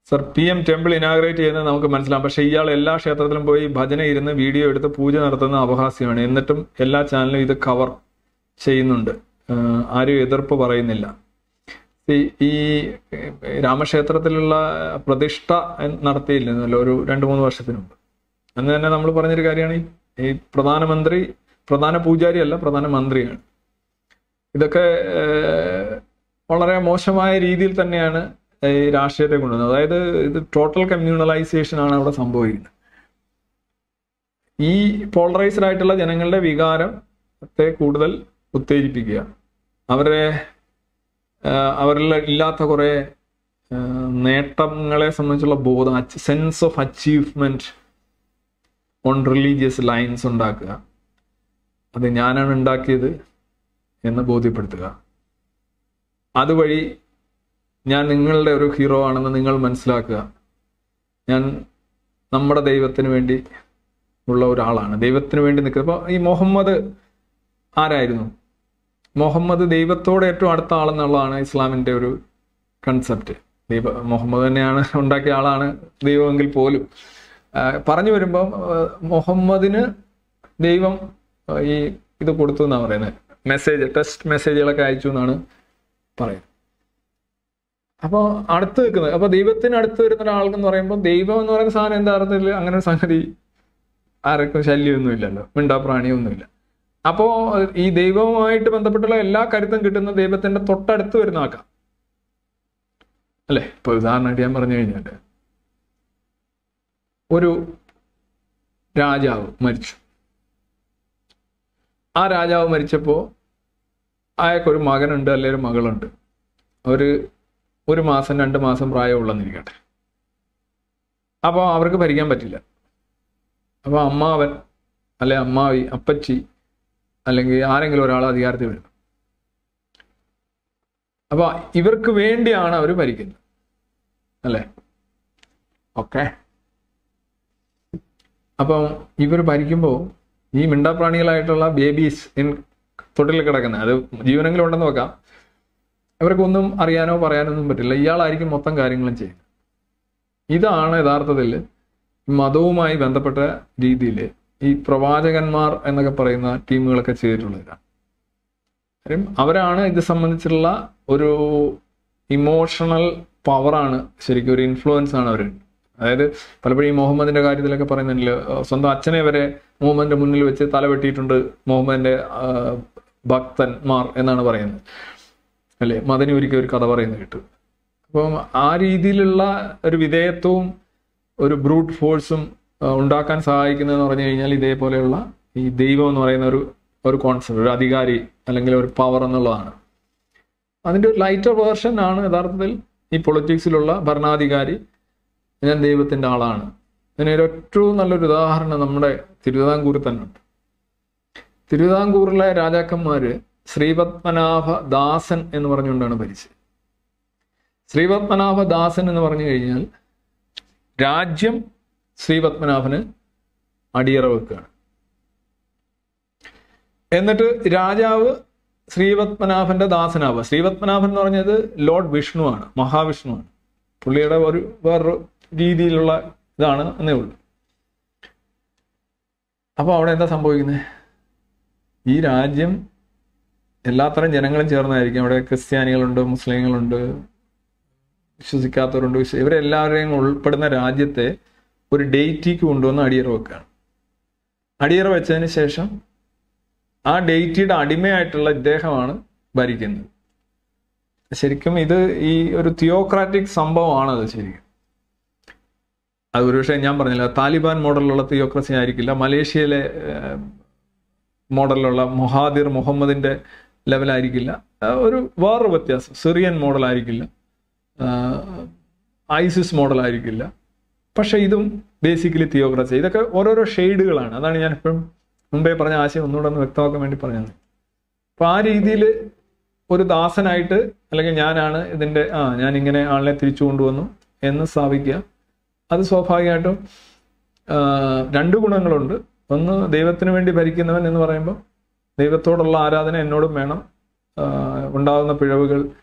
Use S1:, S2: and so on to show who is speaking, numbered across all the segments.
S1: sir P M temple inaugurate ചെയ്യുന്നത് നമുക്ക് മനസ്സിലാവും പക്ഷേ ഇയാൾ എല്ലാ ക്ഷേത്രത്തിലും പോയി ഭജന ഇരുന്ന് വീഡിയോ എടുത്ത് പൂജ നടത്തുന്ന അപഹാസ്യമാണ് എന്നിട്ടും എല്ലാ ചാനലും ഇത് കവർ ചെയ്യുന്നുണ്ട് ആഹ് ആരും എതിർപ്പ് പറയുന്നില്ല ഈ- ഈ രാമക്ഷേത്രത്തിലുള്ള പ്രതിഷ്ഠ നടത്തിയില്ലെന്നല്ലോ ഒരു രണ്ട് മൂന്ന് വർഷത്തിന് മുമ്പ് അന്ന് തന്നെ നമ്മൾ പറഞ്ഞൊരു കാര്യമാണ് ഈ- ഈ പ്രധാനമന്ത്രി പ്രധാന പൂജാരി അല്ല പ്രധാന മന്ത്രിയാണ് ഇതൊക്കെ ഏഹ്, വളരെ മോശമായ രീതിയിൽ തന്നെയാണ് ഈ രാഷ്ട്രീയത്തെ കൊണ്ടുവന്നത് അതായത് ഇത് ടോട്ടൽ കമ്മ്യൂണലൈസേഷൻ ആണ് അവിടെ സംഭവിക്കുന്നത് ഈ പോളറൈസ്ഡ് ആയിട്ടുള്ള ജനങ്ങളുടെ വികാരത്തെ കൂടുതൽ ഉത്തേജിപ്പിക്കുക അവരെ ആഹ് അവരിൽ ഇല്ലാത്ത കുറെ ആഹ് നേട്ടങ്ങളെ സംബന്ധിച്ചുള്ള ബോധം sense of achievement on religious lines ഉണ്ടാക്കുക അത് ഞാനാണ് ഉണ്ടാക്കിയത് എന്ന് ബോധ്യപ്പെടുത്തുക അതുവഴി ഞാൻ നിങ്ങളുടെ ഒരു ഹീറോ ആണെന്ന് നിങ്ങൾ മനസ്സിലാക്കുക ഞാൻ നമ്മുടെ ദൈവത്തിന് വേണ്ടി ഉള്ള ഒരാളാണ് ദൈവത്തിന് വേണ്ടി നിൽക്കുക അപ്പോൾ ഈ മുഹമ്മദ് ആരായിരുന്നു മുഹമ്മദ് ദൈവത്തോട് ഏറ്റവും അടുത്ത ആളെന്നുള്ളതാണ് ഇസ്ലാമിൻ്റെ ഒരു കൺസെപ്റ്റ് ദൈവ മുഹമ്മദ് തന്നെയാണ് ഉണ്ടാക്കിയ ആളാണ് ദൈവമെങ്കിൽ പോലും ആ, പറഞ്ഞു വരുമ്പോൾ മുഹമ്മദിന് ദൈവം ആ, ഈ ഇത് കൊടുത്തു എന്നാണ് പറയുന്നത് മെസ്സേജ് ടെസ്റ്റ് മെസ്സേജുകളൊക്കെ അയച്ചു എന്നാണ് പറയുന്നത് അപ്പോൾ അടുത്ത് നിൽക്കുന്നത് അപ്പോൾ ദൈവത്തിന് അടുത്ത് വരുന്ന ഒരാൾക്കെന്ന് പറയുമ്പോൾ ദൈവം എന്ന് പറയുന്ന സാധനം എന്താ അർത്ഥത്തിൽ അങ്ങനെ ഒരു സംഗതി ആർക്കും ശല്യമൊന്നും ഇല്ലല്ലോ മിണ്ടാപ്രാണിയൊന്നുമില്ല അപ്പോൾ ഈ ദൈവവുമായിട്ട് ബന്ധപ്പെട്ടുള്ള എല്ലാ കരുത്തും കിട്ടുന്ന ദൈവത്തിന്റെ തൊട്ടടുത്ത് വരുന്ന ആക്കാം അല്ലേ ഇപ്പൊ ഉദാഹരണമായിട്ട് ഞാൻ പറഞ്ഞു കഴിഞ്ഞാൽ ഒരു രാജാവ് മരിച്ചു ആ രാജാവ് മരിച്ചപ്പോൾ അയാൾക്കൊരു മകനുണ്ട് അല്ലെങ്കിൽ ഒരു മകളുണ്ട് ഒരു ഒരു മാസം രണ്ട് മാസം പ്രായമുള്ളെന്നിരിക്കട്ടെ അപ്പോൾ അവർക്ക് ഭരിക്കാൻ പറ്റില്ല അപ്പോൾ അമ്മാവൻ അല്ലെ അമ്മാവി അപ്പച്ചി അല്ലെങ്കിൽ ആരെങ്കിലും ഒരാൾ അധികാരത്തിൽ വരും അപ്പൊ ഇവർക്ക് വേണ്ടിയാണ് അവർ ഭരിക്കുന്നത് അല്ലേ ഓക്കെ അപ്പം ഇവർ ഭരിക്കുമ്പോൾ ഈ മിണ്ടാപ്രാണികളായിട്ടുള്ള ബേബീസ് ഇൻ തൊട്ടിൽ കിടക്കുന്നത് അത് ജീവനെങ്കിലും ഉണ്ടെന്ന് നോക്കാം ഇവർക്കൊന്നും അറിയാനോ പറയാനോ ഒന്നും പറ്റില്ല ഇയാളായിരിക്കും മൊത്തം കാര്യങ്ങളും ചെയ്യുന്നത് ഇതാണ് യഥാർത്ഥത്തിൽ മതവുമായി ബന്ധപ്പെട്ട രീതിയിൽ ഈ പ്രവാചകന്മാർ എന്നൊക്കെ പറയുന്ന ടീമുകളൊക്കെ ചെയ്തിട്ടുള്ളത് ഇതാണ് കാര്യം അവരാണ് ഇത് സംബന്ധിച്ചുള്ള ഒരു ഇമോഷണൽ പവറാണ് ശരിക്കും ഒരു ഇൻഫ്ലുവൻസ് ആണ് അവർ അതായത് പലപ്പോഴും ഈ മുഹമ്മദിന്റെ കാര്യത്തിലൊക്കെ പറയുന്നില്ല സ്വന്തം അച്ഛനെ വരെ മുഹമ്മദിന്റെ മുന്നിൽ വെച്ച് തല വെട്ടിയിട്ടുണ്ട് മുഹമ്മദിന്റെ ആ, ഭക്തന്മാർ എന്നാണ് പറയുന്നത് അല്ലേ മദനി ഒരിക്കൽ ഒരു കഥ പറയുന്നത് കേട്ടു അപ്പം ആ രീതിയിലുള്ള ഒരു വിധേയത്വവും ഒരു ബ്രൂട്ട് ഫോഴ്സും ഉണ്ടാക്കാൻ സഹായിക്കുന്നതെന്ന് പറഞ്ഞു കഴിഞ്ഞാൽ ഇതേപോലെയുള്ള ഈ ദൈവം എന്ന് പറയുന്ന ഒരു ഒരു കോൺസെപ്റ്റ് ഒരു അധികാരി അല്ലെങ്കിൽ ഒരു പവർ എന്നുള്ളതാണ് അതിൻ്റെ ഒരു ലൈറ്റർ വേർഷൻ ആണ് യഥാർത്ഥത്തിൽ ഈ പൊളിറ്റിക്സിലുള്ള ഭരണാധികാരി ഞാൻ ദൈവത്തിൻ്റെ ആളാണ് ഇതിന് ഒരു ഏറ്റവും നല്ലൊരു ഉദാഹരണം നമ്മുടെ തിരുവിതാംകൂറിൽ തന്നെ ഉണ്ട് തിരുവിതാംകൂറിലെ രാജാക്കന്മാര് ശ്രീപത്മനാഭ ദാസൻ എന്ന് പറഞ്ഞുകൊണ്ടാണ് ഭരിച്ചത് ശ്രീപത്മനാഭ ദാസൻ എന്ന് പറഞ്ഞു കഴിഞ്ഞാൽ രാജ്യം ശ്രീപത്മനാഭന് അടിയറ വെക്കുകയാണ് എന്നിട്ട് രാജാവ് ശ്രീപത്മനാഭന്റെ ദാസനാവുക ശ്രീപത്മനാഭൻ എന്ന് പറഞ്ഞത് ലോർഡ് വിഷ്ണുവാണ് മഹാവിഷ്ണുവാണ് പുള്ളിയുടെ ഒരു വേറൊരു രീതിയിലുള്ള ഇതാണ് എന്നേ ഉള്ളൂ അപ്പൊ അവിടെ എന്താ സംഭവിക്കുന്നത് ഈ രാജ്യം എല്ലാത്തരം ജനങ്ങളും ചേർന്നായിരിക്കും അവിടെ ക്രിസ്ത്യാനികളുണ്ട് മുസ്ലിങ്ങളുണ്ട് വിശ്വസിക്കാത്തവരുണ്ട് വിശ്വ ഇവരെല്ലാവരെയും ഉൾപ്പെടുന്ന രാജ്യത്തെ ഒരു ഡേറ്റിക്ക് കൊണ്ടുവന്ന് അടിയറ വെക്കുകയാണ് അടിയറ വെച്ചതിന് ശേഷം ആ ഡേറ്റിയുടെ അടിമയായിട്ടുള്ള ഇദ്ദേഹമാണ് ഭരിക്കുന്നത് ശരിക്കും ഇത് ഈ ഒരു തിയോക്രാറ്റിക് സംഭവമാണ് അത് ശരിക്കും അത് ഒരുപക്ഷെ ഞാൻ പറഞ്ഞില്ല താലിബാൻ മോഡലിലുള്ള തിയോക്രസി ആയിരിക്കില്ല മലേഷ്യയിലെ ഏഹ്, മോഡലിലുള്ള മൊഹാദിർ മുഹമ്മദിന്റെ ലെവലായിരിക്കില്ല ആ, ഒരു വേറൊരു വ്യത്യാസം സിറിയൻ മോഡൽ ആയിരിക്കില്ല ഐസിസ് മോഡൽ ആയിരിക്കില്ല പക്ഷെ ഇതും ബേസിക്കലി തിയോക്രസി ഇതൊക്കെ ഓരോരോ ഷെയ്ഡുകളാണ് അതാണ് ഞാൻ എപ്പോഴും മുമ്പേ പറഞ്ഞ ആശയം ഒന്നുകൂടെ ഒന്ന് വ്യക്തമാക്കാൻ വേണ്ടി പറഞ്ഞത് അപ്പൊ ആ രീതിയിൽ ഒരു ദാസനായിട്ട് അല്ലെങ്കിൽ ഞാനാണ് ഇതിന്റെ ആ ഞാൻ ഇങ്ങനെ ആളിനെ തിരിച്ചു കൊണ്ടുവന്നു എന്ന് സ്ഥാപിക്കുക അത് സ്വാഭാവികമായിട്ടും ആ, രണ്ട് ഗുണങ്ങളുണ്ട് ഒന്ന് ദൈവത്തിന് വേണ്ടി ഭരിക്കുന്നവൻ എന്ന് പറയുമ്പോൾ ദൈവത്തോടുള്ള ആരാധന എന്നോടും വേണം ആ, ഉണ്ടാകുന്ന പിഴവുകൾ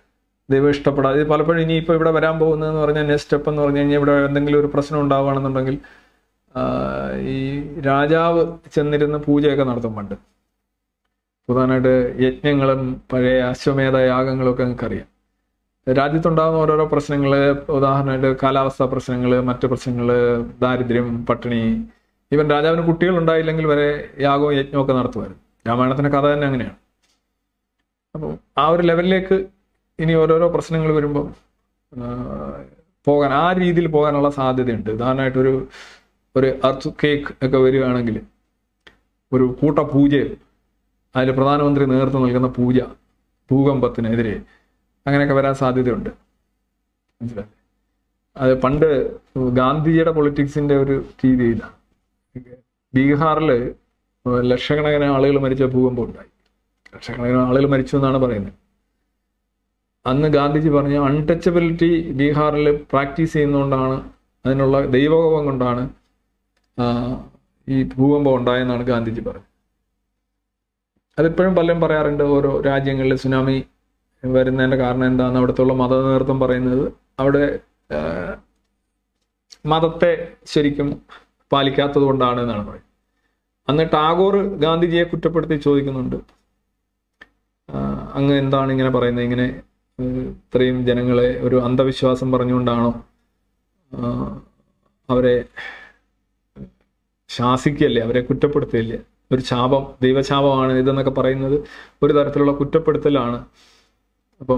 S1: ദൈവം ഇഷ്ടപ്പെടാതെ ഇത് പലപ്പോഴും ഇനിയിപ്പോൾ ഇവിടെ വരാൻ പോകുന്നതെന്ന് പറഞ്ഞാൽ നെക്സ്റ്റ് സ്റ്റെപ്പ് എന്ന് പറഞ്ഞു കഴിഞ്ഞാൽ ഇവിടെ എന്തെങ്കിലും ഒരു പ്രശ്നം ഉണ്ടാവുകയാണെന്നുണ്ടെങ്കിൽ ആ, ഈ രാജാവ് ചെന്നിരുന്ന് പൂജയൊക്കെ നടത്തും പണ്ട് പ്രധാനമായിട്ട് യജ്ഞങ്ങളും പഴയ അശ്വമേധ യാഗങ്ങളും ഒക്കെ നിങ്ങൾക്കറിയാം രാജ്യത്തുണ്ടാകുന്ന ഓരോരോ പ്രശ്നങ്ങൾ ഉദാഹരണമായിട്ട് കാലാവസ്ഥാ പ്രശ്നങ്ങൾ മറ്റു പ്രശ്നങ്ങൾ ദാരിദ്ര്യം പട്ടിണി ഈവൻ രാജാവിന് കുട്ടികൾ ഉണ്ടായില്ലെങ്കിൽ വരെ യാഗവും യജ്ഞവും ഒക്കെ നടത്തുമായിരുന്നു രാമായണത്തിന്റെ കഥ തന്നെ അങ്ങനെയാണ് അപ്പം ആ ഒരു ലെവലിലേക്ക് ഇനി ഓരോരോ പ്രശ്നങ്ങൾ വരുമ്പോൾ പോകാൻ ആ രീതിയിൽ പോകാനുള്ള സാധ്യതയുണ്ട് ഉദാഹരണമായിട്ടൊരു ഒരു അർത്ത് കേക്ക് ഒക്കെ വരികയാണെങ്കിൽ ഒരു കൂട്ട പൂജയും അതിൽ പ്രധാനമന്ത്രി നേതൃത്വം നൽകുന്ന പൂജ ഭൂകമ്പത്തിനെതിരെ അങ്ങനെയൊക്കെ വരാൻ സാധ്യതയുണ്ട് മനസ്സിലായി അത് പണ്ട് ഗാന്ധിജിയുടെ പൊളിറ്റിക്സിന്റെ ഒരു രീതി ഇതാണ് ബീഹാറിൽ ലക്ഷക്കണക്കിന് ആളുകൾ മരിച്ച ഭൂകമ്പം ഉണ്ടായി ലക്ഷക്കണക്കിന് ആളുകൾ മരിച്ചു എന്നാണ് പറയുന്നത് അന്ന് ഗാന്ധിജി പറഞ്ഞ അൺടച്ചബിലിറ്റി ബീഹാറിൽ പ്രാക്ടീസ് ചെയ്യുന്നതുകൊണ്ടാണ് അതിനുള്ള ദൈവകോപം കൊണ്ടാണ് ആ, ഈ ഭൂകമ്പം ഉണ്ടായെന്നാണ് ഗാന്ധിജി പറഞ്ഞത് അതിപ്പോഴും പലരും പറയാറുണ്ട് ഓരോ രാജ്യങ്ങളിൽ സുനാമി വരുന്നതിന്റെ കാരണം എന്താണെന്ന് അവിടുത്തെ മത നേതൃത്വം പറയുന്നത് അവിടെ ആ, മതത്തെ ശരിക്കും പാലിക്കാത്തത് കൊണ്ടാണ് എന്നാണ് പറയുന്നത് അന്ന് ടാഗോർ ഗാന്ധിജിയെ കുറ്റപ്പെടുത്തി ചോദിക്കുന്നുണ്ട് ആ, അങ്ങ് എന്താണ് ഇങ്ങനെ പറയുന്നത് ഇങ്ങനെ ഏഹ്, ഇത്രയും ജനങ്ങളെ ഒരു അന്ധവിശ്വാസം പറഞ്ഞുകൊണ്ടാണോ ആ, അവരെ ശാസിക്കല്ലേ അവരെ കുറ്റപ്പെടുത്തില്ലേ ഒരു ശാപം ദൈവശാപമാണ് ഇതെന്നൊക്കെ പറയുന്നത് ഒരു തരത്തിലുള്ള കുറ്റപ്പെടുത്തലാണ് അപ്പം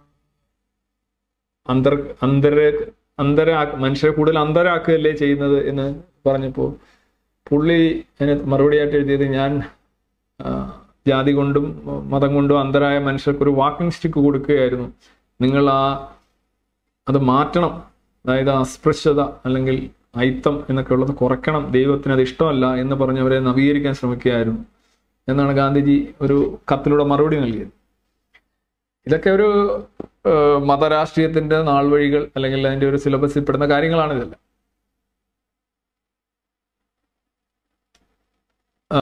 S1: അന്തർ അന്തര അന്തര മനുഷ്യരെ കൂടുതൽ അന്തരാക്കുകയല്ലേ ചെയ്യുന്നത് എന്ന് പറഞ്ഞപ്പോൾ പുള്ളി അതിന് മറുപടിയായിട്ട് എഴുതിയത് ഞാൻ ആ, ജാതി കൊണ്ടും മതം കൊണ്ടും അന്തരായ മനുഷ്യർക്ക് ഒരു വാക്കിംഗ് സ്റ്റിക്ക് കൊടുക്കുകയായിരുന്നു നിങ്ങൾ ആ അത് മാറ്റണം അതായത് അസ്പൃശ്യത അല്ലെങ്കിൽ അയിത്തം എന്നൊക്കെ ഉള്ളത് കുറയ്ക്കണം ദൈവത്തിന് അത് ഇഷ്ടമല്ല എന്ന് പറഞ്ഞ് അവരെ നവീകരിക്കാൻ ശ്രമിക്കുകയായിരുന്നു എന്നാണ് ഗാന്ധിജി ഒരു കത്തിലൂടെ മറുപടി നൽകിയത് ഇതൊക്കെ ഒരു ഏഹ്, മതരാഷ്ട്രീയത്തിന്റെ നാൾവഴികൾ അല്ലെങ്കിൽ അതിന്റെ ഒരു സിലബസിൽ പെടുന്ന കാര്യങ്ങളാണ് ഇതെല്ലാം